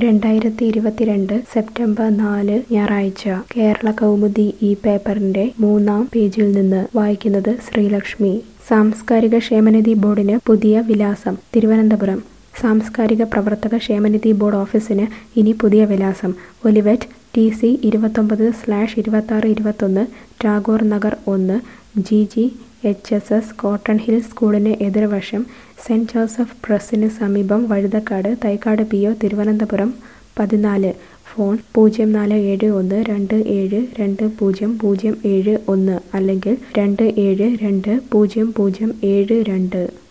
രണ്ടായിരത്തി ഇരുപത്തിരണ്ട് സെപ്റ്റംബർ നാല് ഞായറാഴ്ച കേരള കൗമുദി ഈ പേപ്പറിന്റെ മൂന്നാം പേജിൽ നിന്ന് വായിക്കുന്നത് ശ്രീലക്ഷ്മി സാംസ്കാരിക ക്ഷേമനിധി ബോർഡിന് പുതിയ വിലാസം തിരുവനന്തപുരം സാംസ്കാരിക പ്രവർത്തക ക്ഷേമനിധി ബോർഡ് ഓഫീസിന് ഇനി പുതിയ വിലാസം ഒലിവറ്റ് ടി സി ഇരുപത്തൊമ്പത് സ്ലാഷ് ഇരുപത്താറ് ഇരുപത്തൊന്ന് ടാഗോർ നഗർ ഒന്ന് G G H S S cotton hill സ്കൂളിന് എതിർവശം സെൻറ് ജോസഫ് പ്രസ്സിന് സമീപം വഴുതക്കാട് തൈക്കാട് പി ഒ തിരുവനന്തപുരം പതിനാല് ഫോൺ പൂജ്യം നാല് ഏഴ് ഒന്ന് രണ്ട് ഏഴ് രണ്ട് പൂജ്യം പൂജ്യം ഏഴ് ഒന്ന് അല്ലെങ്കിൽ രണ്ട് ഏഴ് രണ്ട് പൂജ്യം പൂജ്യം ഏഴ് രണ്ട്